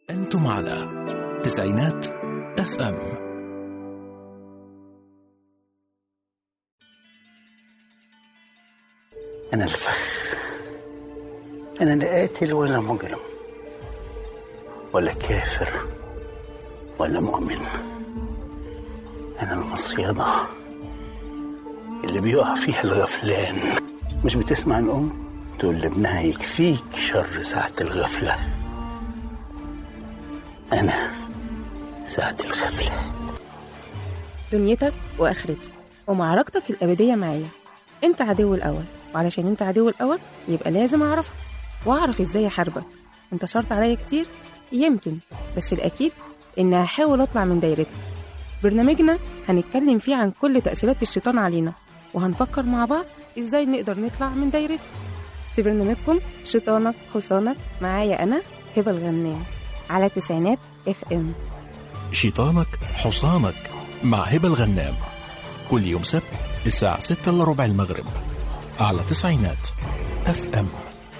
أنتم على تسعينات اف ام أنا الفخ أنا لا قاتل ولا مجرم ولا كافر ولا مؤمن أنا المصيدة اللي بيقع فيها الغفلان مش بتسمع الأم تقول لابنها يكفيك شر ساعة الغفلة أنا ساعة الغفلة دنيتك واخرتي ومعركتك الابديه معايا انت عدو الاول وعلشان انت عدو الاول يبقى لازم اعرفك واعرف ازاي احاربك انت شرط عليا كتير يمكن بس الاكيد ان هحاول اطلع من دايرتك برنامجنا هنتكلم فيه عن كل تاثيرات الشيطان علينا وهنفكر مع بعض ازاي نقدر نطلع من دايرته في برنامجكم شيطانك حصانك معايا انا هبه الغنام على تسعينات اف ام شيطانك حصانك مع هبة الغنام كل يوم سبت الساعة 6 إلا ربع المغرب على تسعينات اف ام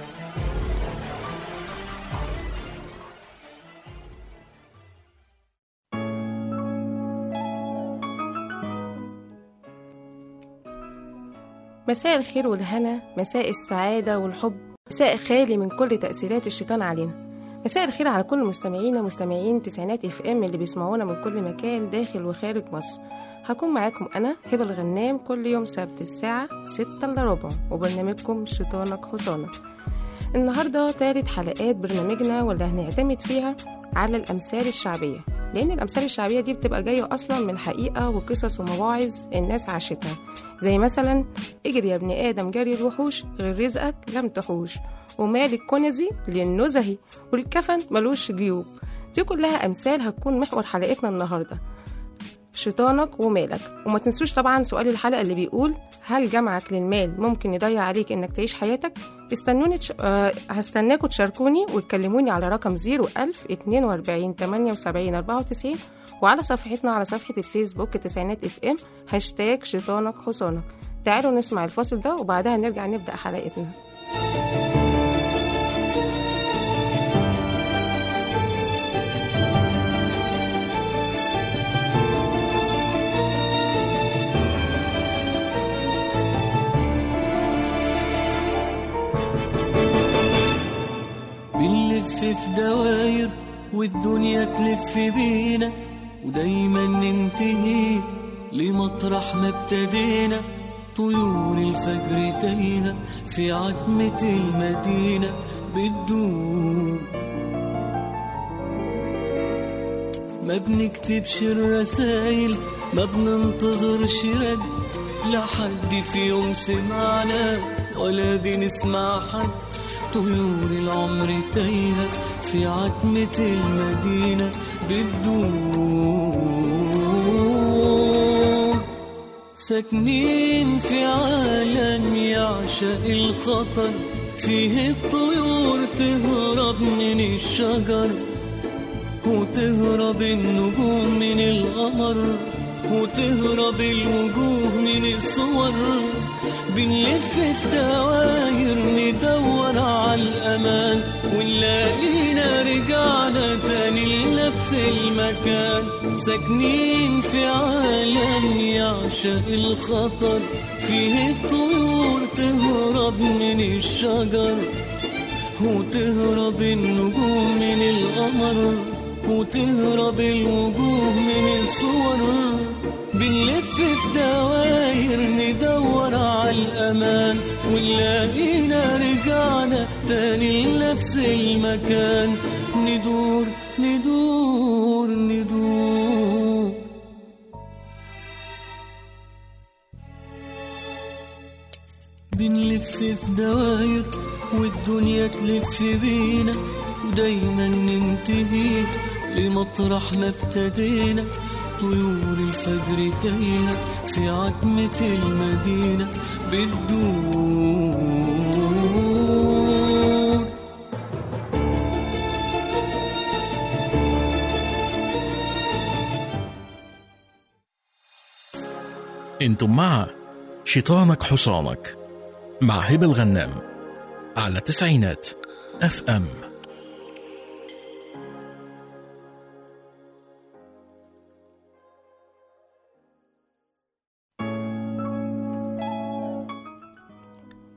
مساء الخير والهنا مساء السعادة والحب مساء خالي من كل تأثيرات الشيطان علينا مساء الخير على كل مستمعينا مستمعين تسعينات اف ام اللي بيسمعونا من كل مكان داخل وخارج مصر هكون معاكم انا هبه الغنام كل يوم سبت الساعة ستة الا ربع وبرنامجكم شيطانك حصانك النهاردة تالت حلقات برنامجنا واللي هنعتمد فيها على الأمثال الشعبية لأن الأمثال الشعبية دي بتبقى جاية أصلا من حقيقة وقصص ومواعظ الناس عاشتها زي مثلا اجري يا ابن آدم جري الوحوش غير رزقك لم تحوش ومال الكنزي للنزهي والكفن ملوش جيوب دي كلها أمثال هتكون محور حلقتنا النهاردة شيطانك ومالك وما تنسوش طبعا سؤال الحلقة اللي بيقول هل جمعك للمال ممكن يضيع عليك انك تعيش حياتك استنوني تش... آه هستناكم تشاركوني وتكلموني على رقم 01000 42 78 94 وعلى صفحتنا على صفحة الفيسبوك تسعينات اف ام هاشتاج شيطانك حصانك تعالوا نسمع الفاصل ده وبعدها نرجع نبدأ حلقتنا بنلف في دواير والدنيا تلف بينا ودايما ننتهي لمطرح ما ابتدينا طيور الفجر تايهة في عتمة المدينة بتدوب ما بنكتبش الرسايل ما بننتظرش رد لا حد في يوم سمعنا ولا بنسمع حد طيور العمر تايهة في عتمة المدينة بتدور ساكنين في عالم يعشق الخطر فيه الطيور تهرب من الشجر وتهرب النجوم من القمر وتهرب الوجوه من الصور بنلف في دواير ندور على الأمان ونلاقينا رجعنا تاني لنفس المكان ساكنين في عالم يعشق الخطر فيه الطيور تهرب من الشجر وتهرب النجوم من القمر وتهرب الوجوه من الصور بنلف في دواير ندور على الأمان ونلاقينا رجعنا تاني لنفس المكان ندور ندور ندور بنلف في دواير والدنيا تلف بينا ودايما ننتهي لمطرح ما ابتدينا طيور الفجر تايهة في عتمة المدينة بتدور انتم مع شيطانك حصانك مع هبة الغنام على تسعينات اف ام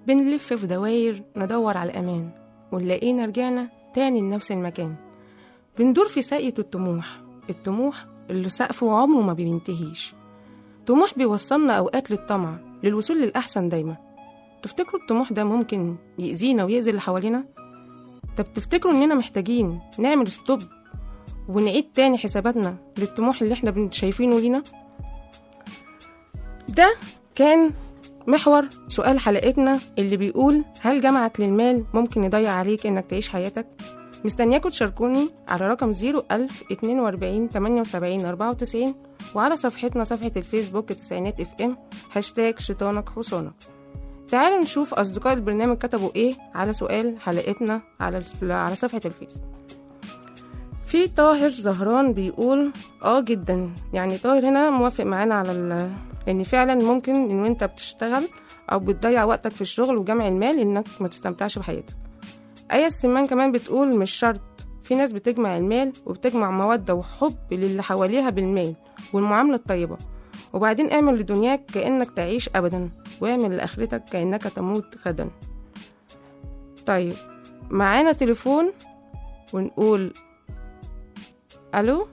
بنلف في دواير ندور على الأمان ونلاقينا رجعنا تاني لنفس المكان بندور في ساقية الطموح الطموح اللي سقفه عمره ما بينتهيش طموح بيوصلنا أوقات للطمع للوصول للأحسن دايما تفتكروا الطموح ده ممكن يأذينا ويأذي اللي حوالينا؟ طب تفتكروا إننا محتاجين نعمل ستوب ونعيد تاني حساباتنا للطموح اللي احنا بن- شايفينه لينا؟ ده كان محور سؤال حلقتنا اللي بيقول هل جمعك للمال ممكن يضيع عليك انك تعيش حياتك؟ مستنياكم تشاركوني على رقم 01000 42 78 94 وعلى صفحتنا صفحة الفيسبوك تسعينات اف ام هاشتاج شيطانك حصانك تعالوا نشوف أصدقاء البرنامج كتبوا إيه على سؤال حلقتنا على الف- على صفحة الفيس في طاهر زهران بيقول اه جدا يعني طاهر هنا موافق معانا على ال- ان فعلا ممكن ان وانت بتشتغل او بتضيع وقتك في الشغل وجمع المال انك ما تستمتعش بحياتك آية السمان كمان بتقول مش شرط في ناس بتجمع المال وبتجمع مودة وحب للي حواليها بالمال والمعاملة الطيبة وبعدين اعمل لدنياك كأنك تعيش أبدا واعمل لآخرتك كأنك تموت غدا طيب معانا تليفون ونقول ألو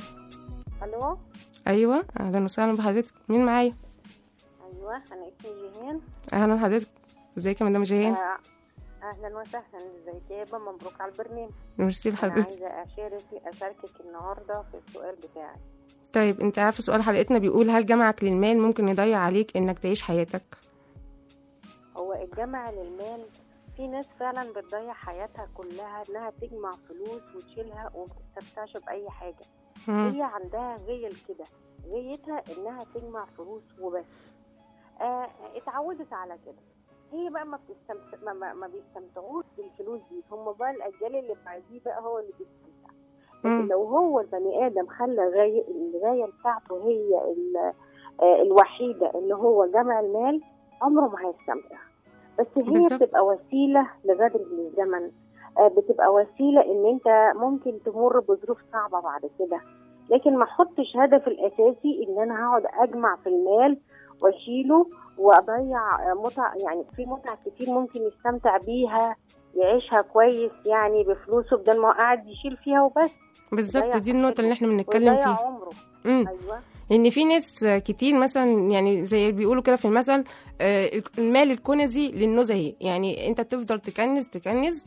الو أيوة أهلا وسهلا بحضرتك مين معايا ايوه انا اسمي جيهان أهلا حضرتك ازيك يا مدام جيهان آه، اهلا وسهلا ازيك يا يابا مبروك على البرنامج ميرسي انا لحضرتك عايزه اشارك اشاركك النهارده في السؤال بتاعي طيب انت عارفه سؤال حلقتنا بيقول هل جمعك للمال ممكن يضيع عليك انك تعيش حياتك هو الجمع للمال في ناس فعلا بتضيع حياتها كلها انها تجمع فلوس وتشيلها وما بتستمتعش باي حاجه مم. هي عندها غيل كده غايتها انها تجمع فلوس وبس آه اتعودت على كده هي بقى ما بتستمتع ما, ما, ما بيستمتعوش بالفلوس دي هم بقى الاجيال اللي بعديه بقى هو اللي بيستمتع مم. لكن لو هو البني ادم خلى غاية الغايه بتاعته هي ال- آه، الوحيده اللي هو جمع المال عمره ما هيستمتع بس هي بالظبط. بتبقى وسيله لغدر الزمن آه، بتبقى وسيله ان انت ممكن تمر بظروف صعبه بعد كده لكن ما احطش هدف الاساسي ان انا هقعد اجمع في المال واشيله واضيع آه، متع يعني في متع كتير ممكن يستمتع بيها يعيشها كويس يعني بفلوسه بدل ما هو قاعد يشيل فيها وبس بالظبط يضيع دي النقطه اللي احنا بنتكلم ويضيع فيها عمره امم ايوه ان في ناس كتير مثلا يعني زي اللي بيقولوا كده في المثل آه، المال الكنزي للنزهي يعني انت تفضل تكنز تكنز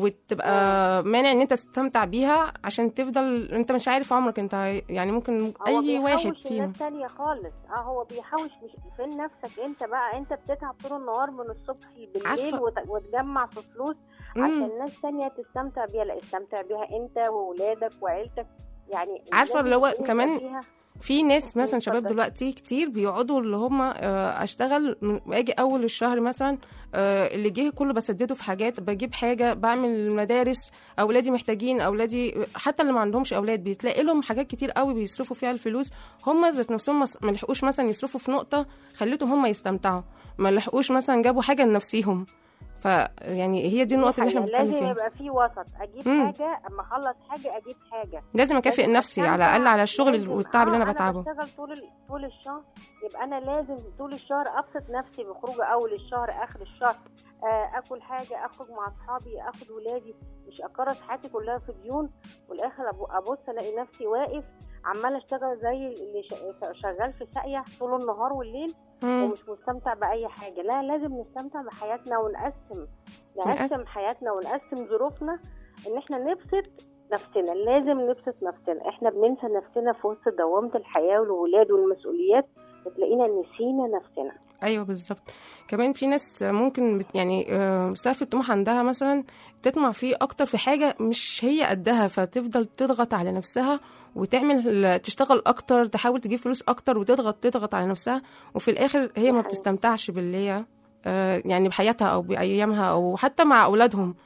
وتبقى مانع ان انت تستمتع بيها عشان تفضل انت مش عارف عمرك انت يعني ممكن هو اي واحد بيحوش فينا الناس تانية خالص اه هو بيحوش مش فين نفسك انت بقى انت بتتعب طول النهار من الصبح بالليل عارفة. وت- وتجمع في فلوس مم. عشان ناس تانية تستمتع بيها لا استمتع بيها انت وولادك وعيلتك يعني عارفة لازم اللي هو يبقى كمان فيها في ناس مثلا مم، شباب اتفضل. دلوقتي كتير بيقعدوا اللي هم آه، اشتغل من- اجي اول الشهر مثلا آه، اللي جه كله بسدده في حاجات بجيب حاجه بعمل مدارس اولادي محتاجين اولادي حتى اللي ما عندهمش اولاد بتلاقي لهم حاجات كتير قوي بيصرفوا فيها الفلوس هم ذات نفسهم مس- ما لحقوش مثلا يصرفوا في نقطه خليتهم هم يستمتعوا ما لحقوش مثلا جابوا حاجه لنفسيهم فيعني هي دي النقطه اللي احنا حقيقة. بنتكلم لازم فيها يبقى في وسط اجيب مم. حاجه اما اخلص حاجه اجيب حاجه لازم اكافئ لازم نفسي على أستمتع. الاقل على الشغل لازم- والتعب اللي آه، انا بتعبه انا بشتغل طول ال- طول الشهر يبقى انا لازم طول الشهر ابسط نفسي بخروجه اول الشهر اخر الشهر آه، اكل حاجه اخرج مع اصحابي اخد ولادي مش اكرس حياتي كلها في ديون والاخر أب- ابص الاقي نفسي واقف عمال اشتغل زي اللي ش- شغال في ساقيه طول النهار والليل مم. ومش مستمتع باي حاجه لا لازم نستمتع بحياتنا ونقسم نقسم حياتنا ونقسم ظروفنا ان احنا نبسط نفسنا لازم نبسط نفسنا احنا بننسى نفسنا في وسط دوامه الحياه والولاد والمسؤوليات بتلاقينا نسينا نفسنا ايوه بالظبط كمان في ناس ممكن بت يعني آه، سقف الطموح عندها مثلا تطمع فيه اكتر في حاجه مش هي قدها فتفضل تضغط على نفسها وتعمل تشتغل اكتر تحاول تجيب فلوس اكتر وتضغط تضغط على نفسها وفي الاخر هي ما حقيقي. بتستمتعش باللي هي آه، يعني بحياتها او بايامها او حتى مع اولادهم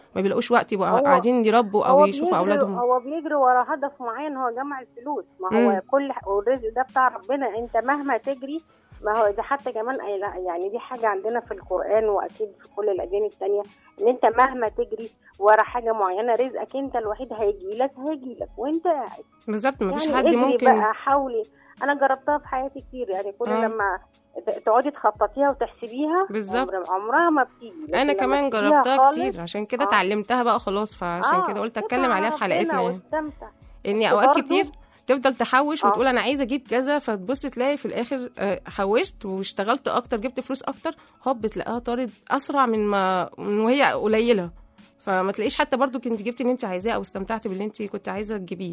ما بيلاقوش وقت يبقوا هو- قاعدين يربوا او هو يشوفوا بيجري- اولادهم هو بيجري ورا هدف معين هو جمع الفلوس ما هو مم. كل والرزق ده بتاع ربنا انت مهما تجري ما هو ده حتى كمان أي- لا، يعني دي حاجة عندنا في القرآن وأكيد في كل الأديان التانية إن أنت مهما تجري ورا حاجة معينة رزقك أنت الوحيد هيجي لك هيجي لك وأنت قاعد بالظبط ما فيش يعني حد اجري ممكن بقى حاولي أنا جربتها في حياتي كتير يعني كل آه. لما ت- تقعدي تخططيها وتحسبيها بالظبط. عمر- عمرها ما بتيجي لكن انا لما كمان تسيبيها جربتها خالص، كتير عشان كده آه. اتعلمتها بقى خلاص فعشان آه، كده قلت سيبها اتكلم عليها في على حلقتنا ربنا يعني واستمتع اني بس اوقات برضو- كتير تفضل تحوش آه. وتقول انا عايزه اجيب كذا فتبص تلاقي في الاخر آه، حوشت واشتغلت اكتر جبت فلوس اكتر هوب تلاقيها طارت اسرع من ما من وهي قليله فما تلاقيش حتى برضو كنت جبتي اللي انت عايزاه او استمتعتي باللي انت كنت عايزه تجيبيه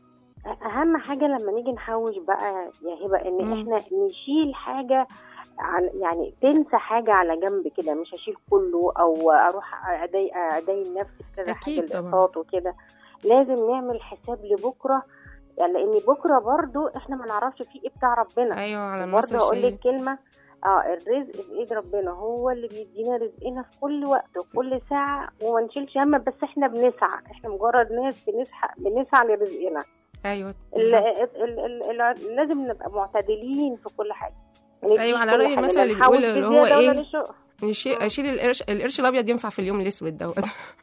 اهم حاجه لما نيجي نحوش بقى يا هبه ان مم. احنا نشيل حاجه عن يعني تنسى حاجه على جنب كده مش هشيل كله او اروح ادي ادين نفسي كذا أكيد حاجه طبعا. الاقساط وكده لازم نعمل حساب لبكره يعني لان بكره برضو احنا ما نعرفش فيه ايه بتاع ربنا ايوه على المثل برضه هقول الشهير لك كلمه اه الرزق بايد ربنا هو اللي بيدينا رزقنا في كل وقت وكل ساعه وما نشيلش هم بس احنا بنسعى احنا مجرد ناس بنسعى بنسعى لرزقنا ايوه ال بالظبط. ال ال ال لازم نبقى معتدلين في كل حاجه يعني أيوة، في على كل رأي حاجة، المثل لا اللي نحوش بيقول اللي هو بزيادة ولا إيه؟ نشق. نشيل اشيل القرش القرش الابيض ينفع في اليوم الاسود دوت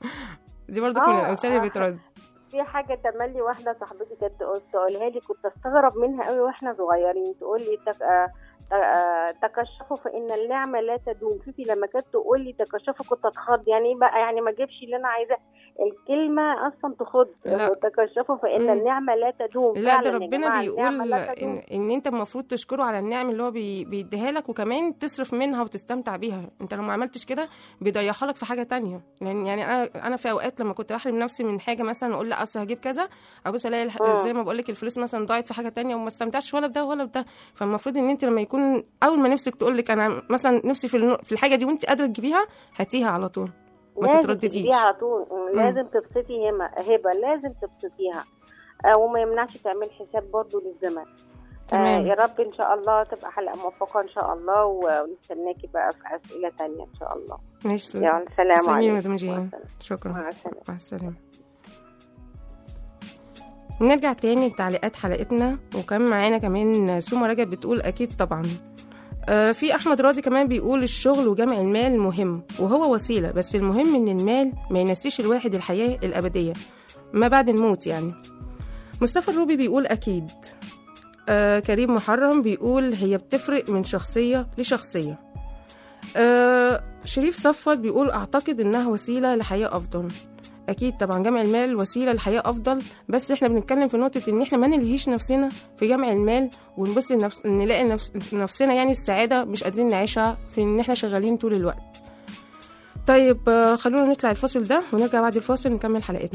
دي برضو من آه، الامثال اللي آه. بترد في حاجه تملي واحده صاحبتي كانت تقول- تقولها لي كنت استغرب منها قوي واحنا صغيرين تقول لي تك... آه، آه، تكشفوا فان النعمه لا تدوم فيفي لما كانت تقول لي تكشفوا كنت اتخض يعني ايه بقى يعني ما اجيبش اللي انا عايزاه الكلمه اصلا تخض لا. تكشفوا فان مم. النعمه لا تدوم لا ده فعلاً يا ربنا جماعة، بيقول النعمة لا تدوم. إن, ان انت المفروض تشكره على النعم اللي هو بي بيديها لك وكمان تصرف منها وتستمتع بيها انت لو ما عملتش كده بيضيعها لك في حاجه تانية يعني يعني انا انا في اوقات لما كنت بحرم نفسي من حاجه مثلا اقول لا اصل هجيب كذا ابص الاقي الح- مم. زي ما بقول لك الفلوس مثلا ضاعت في حاجه تانية وما استمتعش ولا بده ولا بده فالمفروض ان انت لما يكون اول ما نفسك تقول لك انا مثلا نفسي في النو- في الحاجه دي وانت قادره تجيبيها هاتيها على طول ما لازم تتردديش. تجيبيها على طول مم، لازم تبسطي هبه هبه لازم تبسطيها آه، وما يمنعش تعمل حساب برضو للزمن تمام. آه يا رب ان شاء الله تبقى حلقه موفقه ان شاء الله و- ونستناكي بقى في اسئله تانية ان شاء الله ماشي يلا سلام تسلمي يا عليكم مدام مع جيهان السلامة. شكرا مع السلامه مع السلامة نرجع تاني لتعليقات حلقتنا وكان معانا كمان سوما رجب بتقول أكيد طبعا آه في أحمد راضي كمان بيقول الشغل وجمع المال مهم وهو وسيلة بس المهم إن المال ما ينسيش الواحد الحياة الأبدية ما بعد الموت يعني مصطفى الروبي بيقول أكيد آه كريم محرم بيقول هي بتفرق من شخصية لشخصية آه شريف صفوت بيقول أعتقد إنها وسيلة لحياة أفضل اكيد طبعا جمع المال وسيله لحياه افضل بس احنا بنتكلم في نقطه ان احنا ما نلهيش نفسنا في جمع المال ونبص لنفس نلاقي نفس... نفسنا يعني السعاده مش قادرين نعيشها في ان احنا شغالين طول الوقت طيب آه، خلونا نطلع الفاصل ده ونرجع بعد الفاصل نكمل حلقتنا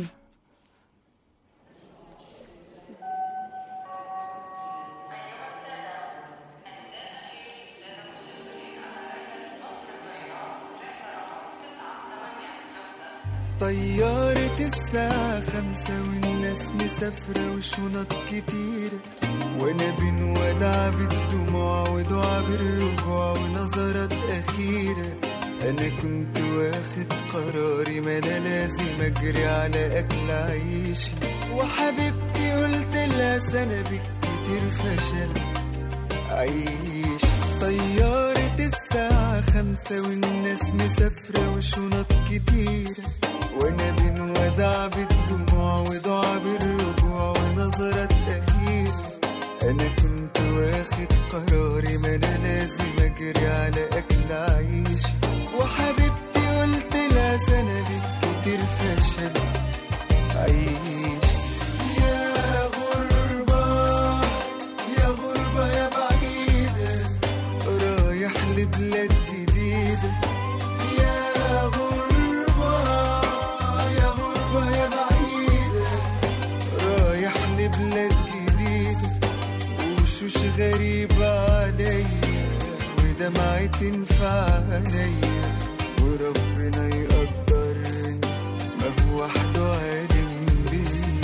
طيارة الساعة خمسة والناس مسافرة وشنط كتيرة وانا بنودع بالدموع ودعا بالرجوع ونظرات أخيرة أنا كنت واخد قراري ما أنا لازم أجري على أكل عيشي وحبيبتي قلت لها سنة بالكتير فشلت عيش طيارة الساعة خمسة والناس مسافرة وشنط كتيرة وانا بنودع بالدموع ودعا بالرجوع ونظرات أخيرة أنا كنت واخد قراري ما أنا لازم أجري على أكل عيش وحبيبتي قلت لها سنة بالكتير فشل عيش يا غربة يا غربة يا بعيدة رايح لبلاد جديدة يا غربة يا غربة يا بعيدة رايح لبلاد جديدة وشوش غريبة عليا ودمعة تنفع عليا وربنا يقدرني ما هو وحده عالم بيه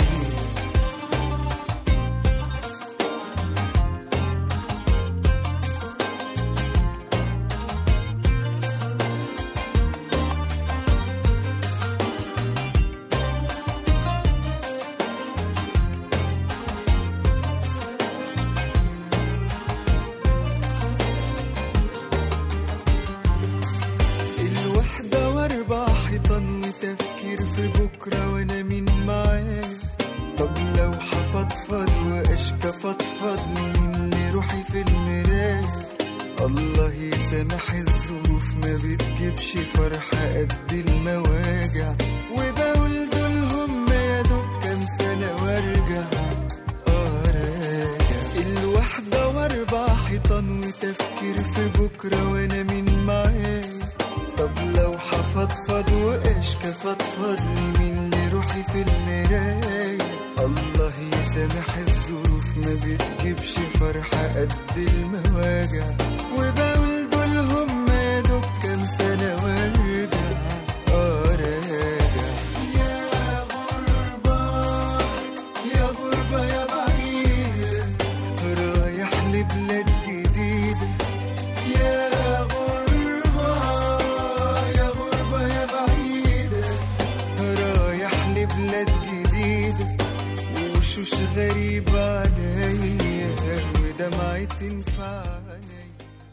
لو حفضفض واشكى فضفض من روحي في المراية الله يسامح الظروف ما بتجيبش فرحة قد المواجع وبقول دول هم يا دوب كام سنة وارجع اه راجع الوحدة واربع حيطان وتفكير في بكرة وانا مين معايا طب لو حفضفض واشكى فضفض لي مين لروحي في المراية الله يسامح الظروف ما بتجيبش فرحة قد المواجع وبقول دول هم يا دوب كام سنة وارجع اه راجع يا غربة يا غربة يا بعيدة رايح لبلاد جديدة يا غربة يا غربة يا بعيدة رايح لبلاد جديدة وشوش غريبة عليا ودمعي تنفع عليا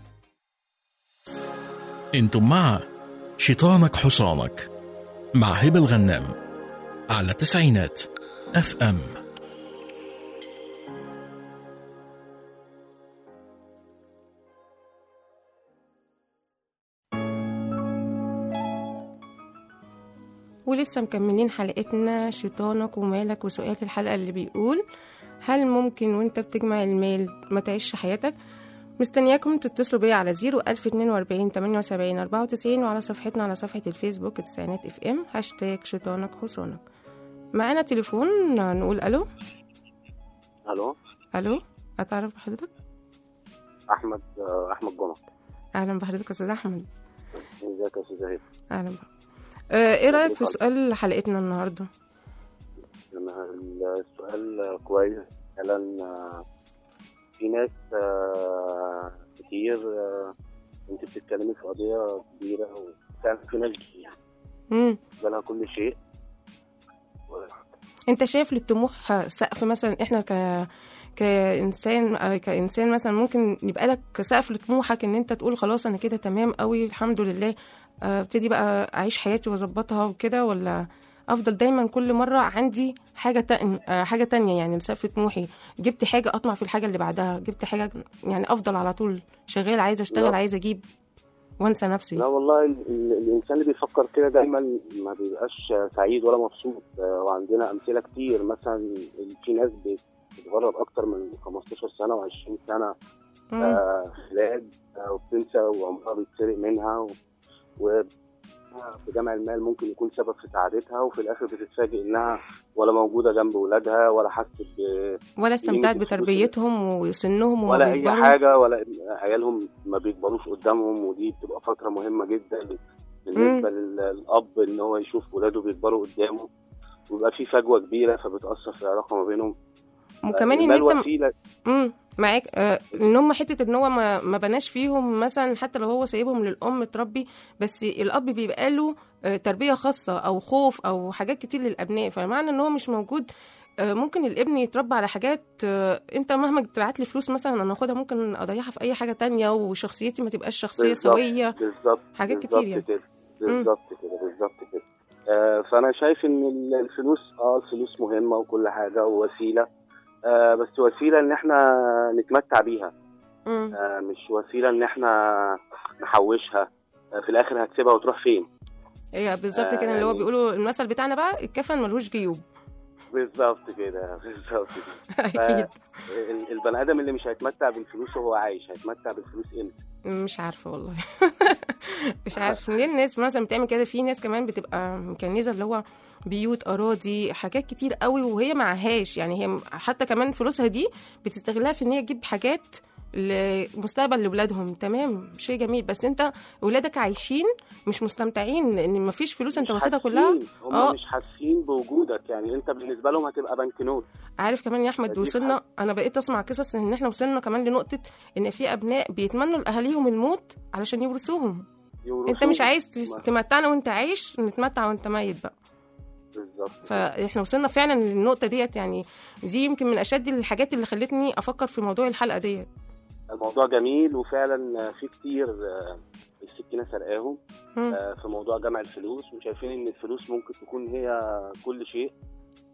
انتم مع شيطانك حصانك مع هبة الغنام على تسعينات اف ام ولسه مكملين حلقتنا شيطانك ومالك وسؤال الحلقة اللي بيقول هل ممكن وانت بتجمع المال ما تعيش حياتك؟ مستنياكم تتصلوا بيا على 01042 78 94 وعلى صفحتنا على صفحة الفيسبوك تسعينات اف ام هاشتاج شيطانك حصانك معانا تليفون نقول الو الو الو اتعرف بحضرتك احمد آه، احمد جمعه اهلا بحضرتك يا استاذ احمد ازيك يا استاذ هيثم اهلا بحضرتك آه، ايه رايك في سؤال حلقتنا النهارده أنا السؤال كويس فعلا آه، في ناس آه، كتير آه، انت بتتكلمي في قضيه كبيره وفعلا في ناس امم بالها كل شيء انت شايف للطموح سقف مثلا احنا ك كانسان آه، كانسان مثلا ممكن يبقى لك سقف لطموحك ان انت تقول خلاص انا كده تمام قوي الحمد لله آه، ابتدي بقى اعيش حياتي واظبطها وكده ولا افضل دايما كل مره عندي حاجه تانية حاجه تانية يعني سقف طموحي جبت حاجه اطمع في الحاجه اللي بعدها جبت حاجه يعني افضل على طول شغال عايزه اشتغل لا. عايزه اجيب وانسى نفسي لا والله ال- ال- الانسان اللي بيفكر كده دايما ما بيبقاش سعيد ولا مبسوط آه، وعندنا امثله كتير مثلا في ناس بتتغرب اكتر من 15 سنه و20 سنه مم. آه، في بلاد آه، وبتنسى وعمرها بيتسرق منها و... و... في جمع المال ممكن يكون سبب في سعادتها وفي الاخر بتتفاجئ انها ولا موجوده جنب ولادها ولا حست ب... ولا استمتعت الفلوس بتربيتهم وسنهم وما ولا اي بيكبروا حاجه ولا عيالهم ما بيكبروش قدامهم ودي بتبقى فتره مهمه جدا بالنسبه لل- للاب ان هو يشوف ولاده بيكبروا قدامه ويبقى في فجوه كبيره فبتاثر في العلاقه ما بينهم وكمان ان المال انت وسيله امم معاك آه ان هم حته ان هو ما, ما بناش فيهم مثلا حتى لو هو سايبهم للام تربي بس الاب بيبقى له آه تربيه خاصه او خوف او حاجات كتير للابناء فمعنى ان هو مش موجود آه ممكن الابن يتربى على حاجات آه انت مهما تبعت لي فلوس مثلا انا اخدها ممكن اضيعها في اي حاجه تانية وشخصيتي ما تبقاش شخصيه بالظبط، سويه بالظبط حاجات بالظبط كتير يعني. كده بالظبط كده بالظبط كده آه فانا شايف ان ال- الفلوس اه الفلوس مهمه وكل حاجه ووسيله آه بس وسيله ان احنا نتمتع بيها امم آه مش وسيله ان احنا نحوشها آه في الاخر هتسيبها وتروح فين هي بالظبط آه، كده اللي هو يعني- بيقولوا المثل بتاعنا بقى الكفن ملوش جيوب بالظبط كده بالظبط كده اكيد ال- البني ادم اللي مش هيتمتع بالفلوس وهو عايش هيتمتع بالفلوس امتى مش عارفه والله مش عارفه ليه الناس مثلا بتعمل كده في ناس كمان بتبقى مكنزه اللي هو بيوت اراضي حاجات كتير قوي وهي معهاش يعني هي حتى كمان فلوسها دي بتستغلها في ان هي تجيب حاجات لمستقبل لاولادهم تمام شيء جميل بس انت ولادك عايشين مش مستمتعين ان مفيش فلوس انت مش واخدها كلها حاسين، هم آه. مش حاسين بوجودك يعني انت بالنسبه لهم هتبقى بنك نوت عارف كمان يا احمد دي وصلنا انا بقيت اسمع قصص ان احنا وصلنا كمان لنقطه ان في ابناء بيتمنوا لاهاليهم الموت علشان يورثوهم انت مش عايز تس- ما- تمتعنا وانت عايش نتمتع وانت ميت بقى بالظبط فاحنا وصلنا فعلا للنقطه ديت يعني دي يمكن من اشد الحاجات اللي خلتني افكر في موضوع الحلقه ديت الموضوع جميل وفعلا في كتير آه، السكينه سرقاهم مم. آه، في موضوع جمع الفلوس وشايفين ان الفلوس ممكن تكون هي كل شيء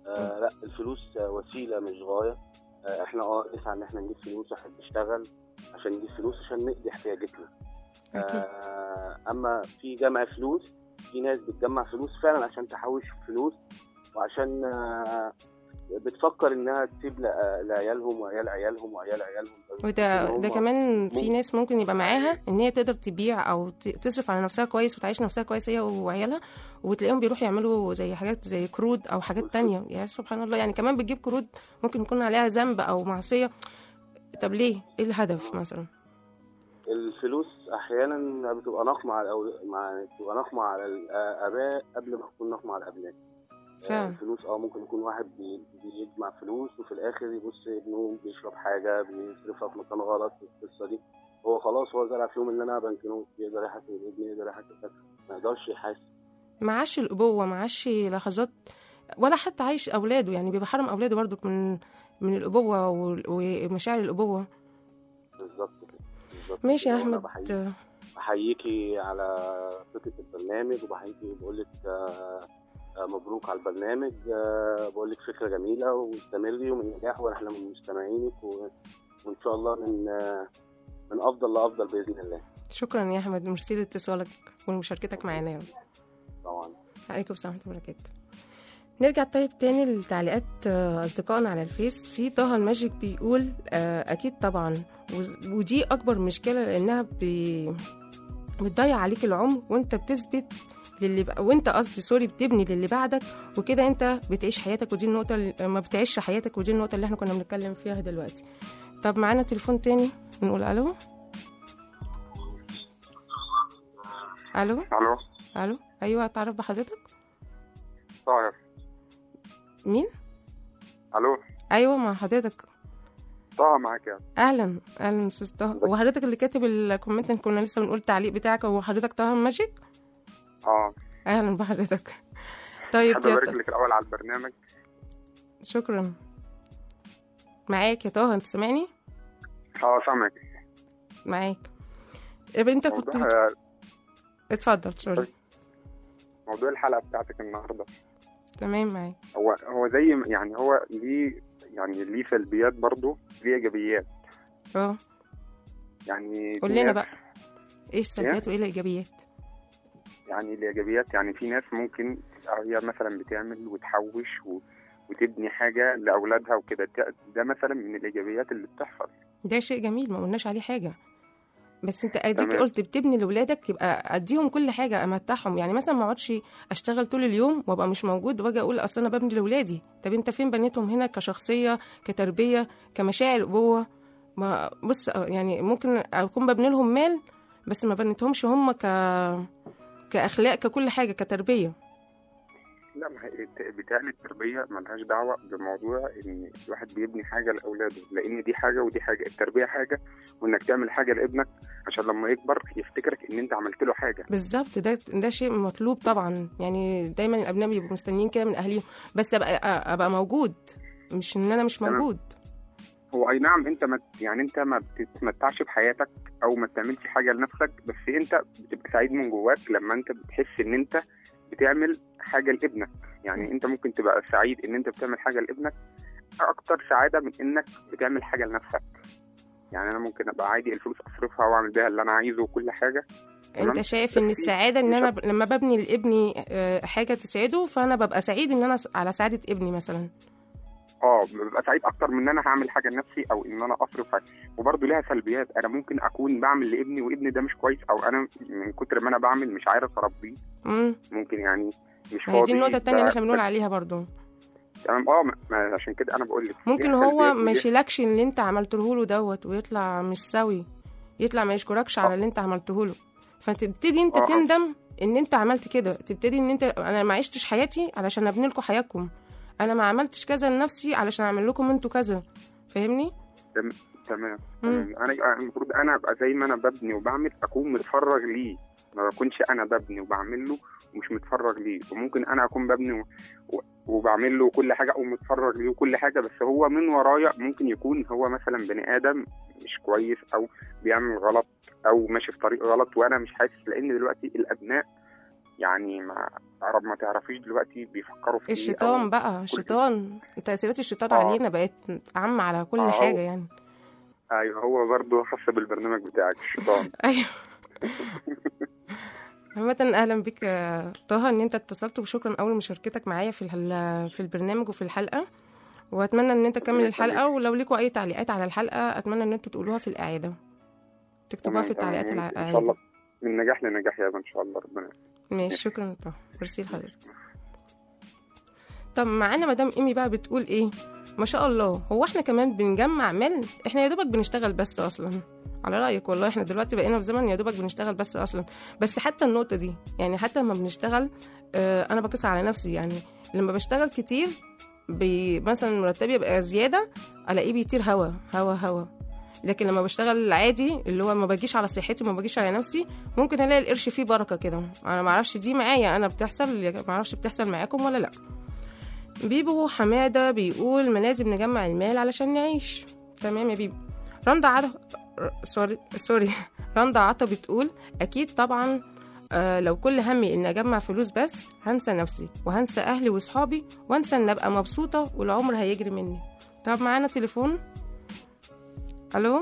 آه لا الفلوس آه، وسيله مش غايه آه احنا اه نسعى ان احنا نجيب فلوس واحد نشتغل عشان نجيب فلوس عشان نقضي احتياجاتنا أكيد آه اما في جمع فلوس في ناس بتجمع فلوس فعلا عشان تحوش فلوس وعشان آه بتفكر انها تسيب ل- لعيالهم وعيال عيالهم وعيال عيالهم وده إن ده هم- كمان في ممكن- ناس ممكن يبقى معاها ان هي تقدر تبيع او ت- تصرف على نفسها كويس وتعيش نفسها كويس هي وعيالها وتلاقيهم بيروحوا يعملوا زي حاجات زي قروض او حاجات تانية يا سبحان الله يعني كمان بتجيب قروض ممكن يكون عليها ذنب او معصية طب ليه ايه الهدف مثلا الفلوس احيانا بتبقى نقمه على الأول... مع بتبقى نقمه على الاباء قبل ما تكون نقمه على الابناء فعلا. الفلوس اه ممكن يكون واحد بي... بيجمع فلوس وفي الاخر يبص ابنه بيشرب حاجه بيصرفها في مكان غلط في القصه دي هو خلاص هو زرع فيهم ان انا بنكنوت يقدر يحاسب ابني يقدر يحاسب ما يقدرش يحاسب معاش الابوة معاش لحظات ولا حتى عايش اولاده يعني بيبقى حرم اولاده برضك من من الابوة وال- ومشاعر الابوة بالظبط كده بالظبط ماشي يا كده. وأنا احمد بحييك بحييكي على فكرة البرنامج وبحييكي بقول لك مبروك على البرنامج آه، بقول لك فكرة جميلة واستمري ومن نجاح واحنا من مستمعينك و... وان شاء الله من آه، من افضل لافضل باذن الله شكرا يا احمد ميرسي لاتصالك ومشاركتك معانا يا رب. طبعا عليكم السلام ورحمة الله وبركاته نرجع طيب تاني لتعليقات آه، أصدقائنا على الفيس في طه الماجيك بيقول آه، أكيد طبعا وز- ودي أكبر مشكلة لأنها بي... بتضيع عليك العمر وأنت بتثبت للي ب... وأنت قصدي سوري بتبني للي بعدك وكده أنت بتعيش حياتك ودي النقطة اللي... ما بتعيش حياتك ودي النقطة اللي احنا كنا بنتكلم فيها دلوقتي طب معانا تليفون تاني نقول ألو ألو الو ألو أيوة أتعرف بحضرتك طاهر مين؟ الو ايوه مع حضرتك طه معاك يا اهلا اهلا استاذ طه وحضرتك اللي كاتب الكومنت إن كنا لسه بنقول التعليق بتاعك هو حضرتك طه ماجيك اه اهلا بحضرتك طيب حابب يا ابارك ط... لك الاول على البرنامج شكرا معاك يا طه انت سامعني اه سامعك معاك طب انت كنت موضوع بت... اتفضل سوري موضوع الحلقه بتاعتك النهارده تمام معاك هو هو زي ما- يعني هو ليه يعني ليه سلبيات برضه ليه ايجابيات اه يعني قول في لنا ناس- بقى ايه السلبيات وايه الايجابيات يعني الايجابيات يعني في ناس ممكن تبقى هي مثلا بتعمل وتحوش و... وتبني حاجه لاولادها وكده ده- ده مثلا من الايجابيات اللي بتحصل ده شيء جميل ما قلناش عليه حاجه بس انت اديك تمام. قلت بتبني لاولادك يبقى اديهم كل حاجه امتعهم يعني مثلا ما اقعدش اشتغل طول اليوم وابقى مش موجود واجي اقول اصل انا ببني لاولادي طب انت فين بنيتهم هنا كشخصيه كتربيه كمشاعر ابوه ما بص يعني ممكن اكون ببني لهم مال بس ما بنيتهمش هم ك كاخلاق ككل حاجه كتربيه لا ما هي الت- بيتهيألي التربية ملهاش دعوة بموضوع إن الواحد بيبني حاجة لأولاده لأن دي حاجة ودي حاجة التربية حاجة وإنك تعمل حاجة لابنك عشان لما يكبر يفتكرك إن أنت عملت له حاجة بالظبط ده ده شيء مطلوب طبعا يعني دايما الابناء بيبقوا مستنيين كده من اهاليهم بس ابقى ابقى موجود مش ان انا مش تمام. موجود هو أي نعم أنت ما يعني أنت ما بتتمتعش بحياتك أو ما بتعملش حاجة لنفسك بس أنت بتبقى سعيد من جواك لما أنت بتحس إن أنت بتعمل حاجة لابنك يعني أنت ممكن تبقى سعيد إن أنت بتعمل حاجة لابنك أكتر سعادة من إنك بتعمل حاجة لنفسك يعني أنا ممكن أبقى عادي الفلوس أصرفها وأعمل بيها اللي أنا عايزه وكل حاجة تمام؟ انت شايف ان بس في- السعاده ان في انا شخص- ب... لما ببني لابني آه، حاجه تسعده فانا ببقى سعيد ان انا س- على سعاده ابني مثلا اه ببقى سعيد اكتر من ان انا هعمل حاجه لنفسي او ان انا اصرف حاجة. وبرضه ليها سلبيات انا ممكن اكون بعمل لابني وابني ده مش كويس او انا من كتر ما انا بعمل مش عارف اربيه امم ممكن يعني مش ما هي فاضي دي النقطه التانية اللي احنا ب- بنقول عليها برضو تمام اه ما- ما عشان كده انا بقول لك ممكن ليها هو سلبيات ما وليها- يشيلكش اللي انت عملته له دوت ويطلع مش سوي يطلع ما يشكركش على اللي انت عملته له فتبتدي انت آه. تندم ان انت عملت كده تبتدي ان انت انا ما عشتش حياتي علشان ابني لكم حياتكم انا ما عملتش كذا لنفسي علشان اعمل لكم انتوا كذا فاهمني تمام تمام مم. انا أنا المفروض انا ابقى زي ما انا ببني وبعمل اكون متفرغ ليه ما بكونش انا ببني وبعمل له ومش متفرغ ليه وممكن انا اكون ببني و... و- وبعمل له كل حاجه او متفرغ ليه وكل حاجه بس هو من ورايا ممكن يكون هو مثلا بني ادم مش كويس او بيعمل غلط او ماشي في طريق غلط وانا مش حاسس لان دلوقتي الابناء يعني ما تعرف ما تعرفيش دلوقتي بيفكروا في ايه الشيطان أو- بقى الشيطان تأثيرات الشيطان آه. علينا بقت عامة على كل آه، حاجة هو- يعني ايوه هو برضه حسب البرنامج بتاعك الشيطان ايوه عامة اهلا بك يا طه ان انت اتصلت وشكرا اول مشاركتك معايا في الحل- في البرنامج وفي الحلقة واتمنى ان انت تكمل ربنا الحلقة يخليك. ولو ليكوا اي تعليقات على الحلقة اتمنى ان انتوا تقولوها في الاعادة تكتبوها في تمام، التعليقات تمام. ان شاء الاعادة الله من نجاح لنجاح يا ان شاء الله ربنا يستر. ماشي شكرا يا طه ميرسي لحضرتك طب معانا مدام ايمي بقى بتقول ايه ما شاء الله هو احنا كمان بنجمع مال احنا يا دوبك بنشتغل بس اصلا على رايك والله احنا دلوقتي بقينا في زمن يا دوبك بنشتغل بس اصلا بس حتى النقطه دي يعني حتى لما بنشتغل اه انا بقيس على نفسي يعني لما بشتغل كتير بي مثلا مرتبي يبقى زياده الاقيه بيطير هوا هوا هوا لكن لما بشتغل عادي اللي هو ما باجيش على صحتي ما باجيش على نفسي ممكن الاقي القرش فيه بركه كده انا ما اعرفش دي معايا انا بتحصل ما اعرفش بتحصل معاكم ولا لا بيبو حماده بيقول ما لازم نجمع المال علشان نعيش تمام يا بيبو رندا عطا ر- سوري سوري رندا عطا بتقول اكيد طبعا آه لو كل همي اني اجمع فلوس بس هنسى نفسي وهنسى اهلي وصحابي وانسى ان ابقى مبسوطه والعمر هيجري مني طب معانا تليفون الو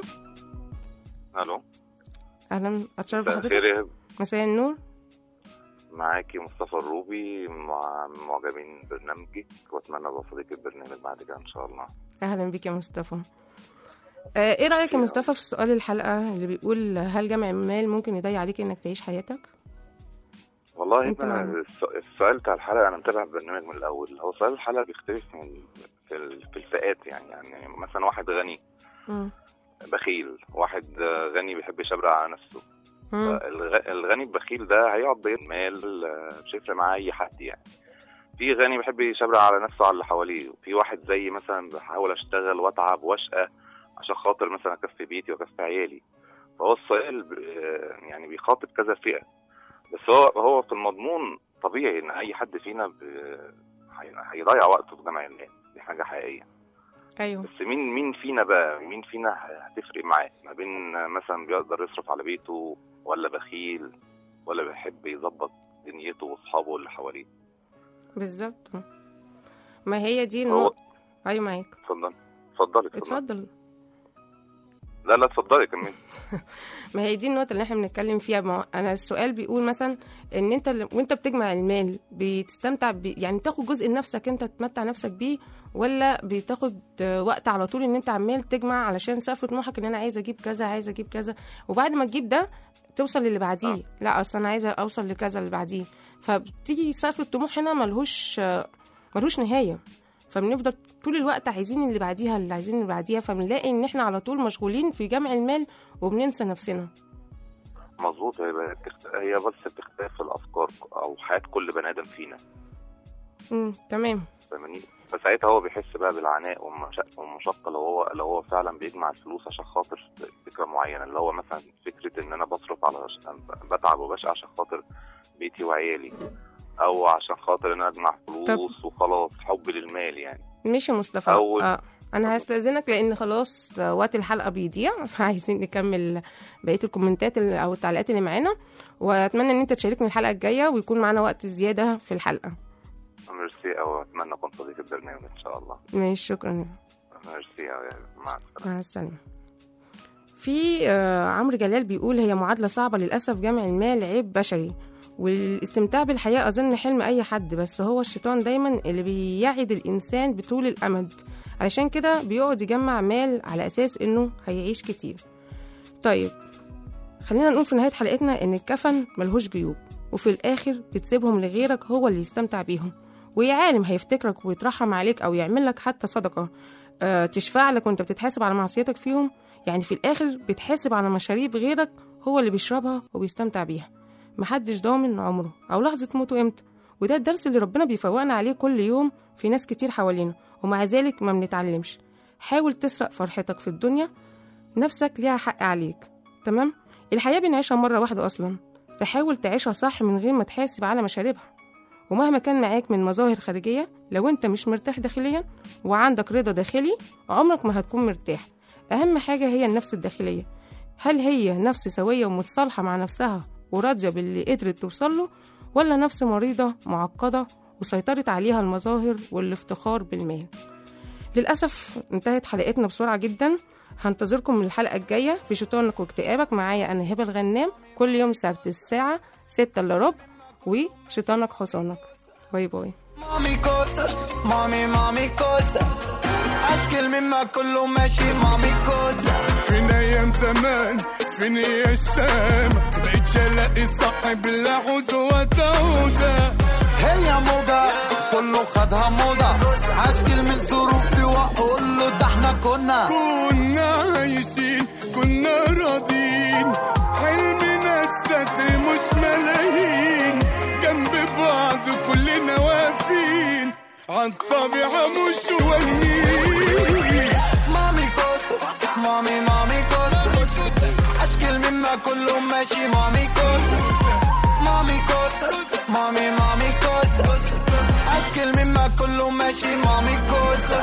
الو اهلا اتشرف مساء بحضرتك الخير يا هبة. مساء النور معاكي مصطفى الروبي مع معجبين برنامجك واتمنى ابقى صديق البرنامج بعد كده ان شاء الله اهلا بيك يا مصطفى آه، ايه رايك يا مصطفى في سؤال الحلقه اللي بيقول هل جمع المال ممكن يضيع عليك انك تعيش حياتك والله أنت انا معانا. الس- السؤال بتاع الحلقه انا متابع البرنامج من الاول هو سؤال الحلقه بيختلف من في ال- في الفئات يعني يعني مثلا واحد غني مم. بخيل واحد آه، غني بيحب يشبع على نفسه مم. الغ- الغني البخيل ده هيقعد بين مال آه، مش هيفرق معاه اي حد يعني في غني بيحب يشبع على نفسه على اللي حواليه وفي واحد زي مثلا بحاول اشتغل واتعب واشقى عشان خاطر مثلا اكفي بيتي واكفي عيالي فهو السؤال ب- آه، يعني بيخاطب كذا فئه بس هو هو في المضمون طبيعي ان اي حد فينا ب- هي- هيضيع وقته في جمع المال دي حاجه حقيقيه ايوه بس مين مين فينا بقى مين فينا هتفرق معاه ما بين مثلا بيقدر يصرف على بيته ولا بخيل ولا بيحب يظبط دنيته واصحابه اللي حواليه بالظبط ما هي دي هو النقطه ايوه معاك اتفضل اتفضلي اتفضلي اتفضل لا لا اتفضلي كملي ما هي دي النقطة اللي احنا بنتكلم فيها ما هو انا السؤال بيقول مثلا ان انت ل- وانت بتجمع المال بتستمتع ب... يعني تاخد جزء لنفسك انت تمتع نفسك بيه ولا بتاخد آه، وقت على طول ان انت عمال تجمع علشان سقف طموحك ان انا عايزه اجيب كذا عايزه اجيب كذا وبعد ما تجيب ده توصل للي بعديه لا اصل انا عايزه اوصل لكذا اللي بعديه فبتيجي سقف الطموح هنا ملهوش آه، ملهوش نهايه فبنفضل طول الوقت عايزين اللي بعديها اللي عايزين اللي بعديها فبنلاقي ان احنا على طول مشغولين في جمع المال وبننسى نفسنا مظبوط هي بتخت... هي بس بتختلف في الافكار او حياه كل بني ادم فينا امم تمام فاهماني فساعتها هو بيحس بقى بالعناء والمش- والمشقه لو هو لو هو فعلا بيجمع الفلوس عشان خاطر فكره معينه اللي هو مثلا فكره ان انا بصرف على بتعب وبشقى عشان خاطر بيتي وعيالي او عشان خاطر ان انا اجمع فلوس وخلاص حب للمال يعني ماشي يا مصطفى أول- آه. انا هستاذنك لان خلاص آه، وقت الحلقه بيضيع فعايزين نكمل بقيه الكومنتات اللي- او التعليقات اللي معانا واتمنى ان انت تشاركني الحلقه الجايه ويكون معانا وقت زياده في الحلقه ميرسي او اتمنى اكون صديق البرنامج ان شاء الله ماشي شكرا ميرسي أوي، مع السلامه مع السلامه في آه، عمرو جلال بيقول هي معادله صعبه للاسف جمع المال عيب بشري والاستمتاع بالحياة أظن حلم أي حد بس هو الشيطان دايما اللي بيعد الإنسان بطول الأمد علشان كده بيقعد يجمع مال على أساس إنه هيعيش كتير طيب خلينا نقول في نهاية حلقتنا إن الكفن ملهوش جيوب وفي الآخر بتسيبهم لغيرك هو اللي يستمتع بيهم ويا عالم هيفتكرك ويترحم عليك أو يعمل لك حتى صدقة آه تشفع لك وانت بتتحاسب على معصيتك فيهم يعني في الآخر بتحاسب على مشاريب غيرك هو اللي بيشربها وبيستمتع بيها محدش ضامن عمره أو لحظة موته إمتى وده الدرس اللي ربنا بيفوقنا عليه كل يوم في ناس كتير حوالينا ومع ذلك ما بنتعلمش حاول تسرق فرحتك في الدنيا نفسك ليها حق عليك تمام الحياة بنعيشها مرة واحدة أصلا فحاول تعيشها صح من غير ما تحاسب على مشاربها ومهما كان معاك من مظاهر خارجية لو انت مش مرتاح داخليا وعندك رضا داخلي عمرك ما هتكون مرتاح أهم حاجة هي النفس الداخلية هل هي نفس سوية ومتصالحة مع نفسها وراضية باللي قدرت توصل له ولا نفس مريضة معقدة وسيطرت عليها المظاهر والافتخار بالمال للأسف انتهت حلقتنا بسرعة جدا هنتظركم من الحلقة الجاية في شيطانك واكتئابك معايا أنا هبة الغنام كل يوم سبت الساعة ستة إلا ربع وشيطانك حصانك باي باي مامي كوسة مامي مامي كوسة أشكل مما كله ماشي مامي كوسة فين ايام زمان فين يا الشام بقيتش الاقي صاحب لا عوز وتعوزة هي موضة كله خدها موضة أشكل من ظروفي وأقول له ده احنا كنا كنا عايشين كنا راضيين حلمنا الستر مش ملايين جنب بعض كلنا واقفين عالطبيعة مش واهمين مامي كوسة مامي مامي كوسة أشكل مما كله ماشي مامي كوسة مامي كوسة مامي مامي كوسة أشكل مما كله ماشي مامي كوسة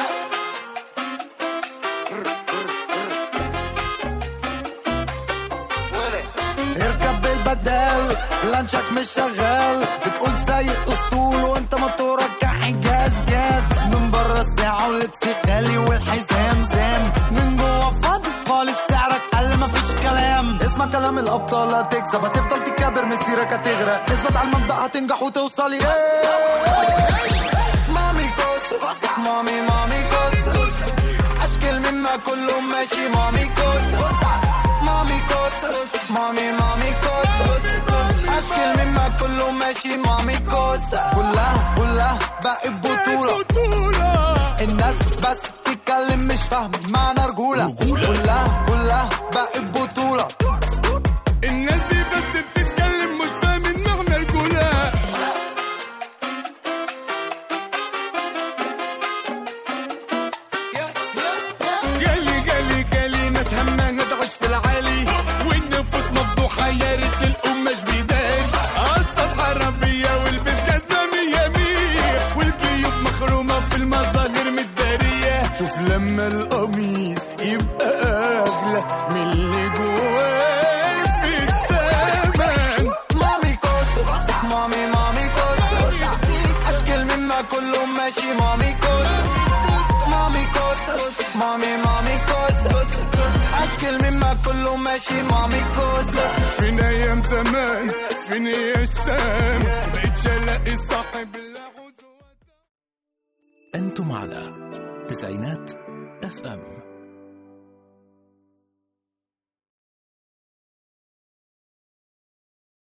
اركب بالبدال لانشك مش شغال بتقول سايق اسطول وانت موتورك كحجاز جاز من بره الساعة ولبسي غالي والحزام زام من جوه فاضي خالص سعرك قل مفيش كلام اسمع كلام الابطال هتكسب هتفضل تكابر مسيرك هتغرق اثبت على المبدأ هتنجح وتوصل مامي كوسة مامي مامي كوسة اشكال مما كله ماشي مامي كوسة مامي كوسة مامي مامي كوسة اشكال مما كله ماشي مامي كوسة كلها كلها بقت بطولة الناس بس تتكلم مش فاهم معنى رجولة كلها كلها بقت بطولة الناس دي بس بتتكلم مش فاهم ان احنا رجولة جالي جالي جالي ناس همانة تعيش في العالي والنفوس مفضوحة يا ريت القماش بيداري قصة عربية والبس جزمة مية مية والجيوب مخرومة في المظاهر متدارية شوف لما القميص يبقى أغلى من اللي جواه في الثمن مامي كوسة مامي مامي كوسة أشكال مما كله ماشي مامي كوسة مامي كوسة مامي مامي كوسة أشكال مما كله ماشي مامي كوسة فين ايام زمان فين يا الشام بقيتش الاقي صاحب لا عوز أنتم على تسعينات اف ام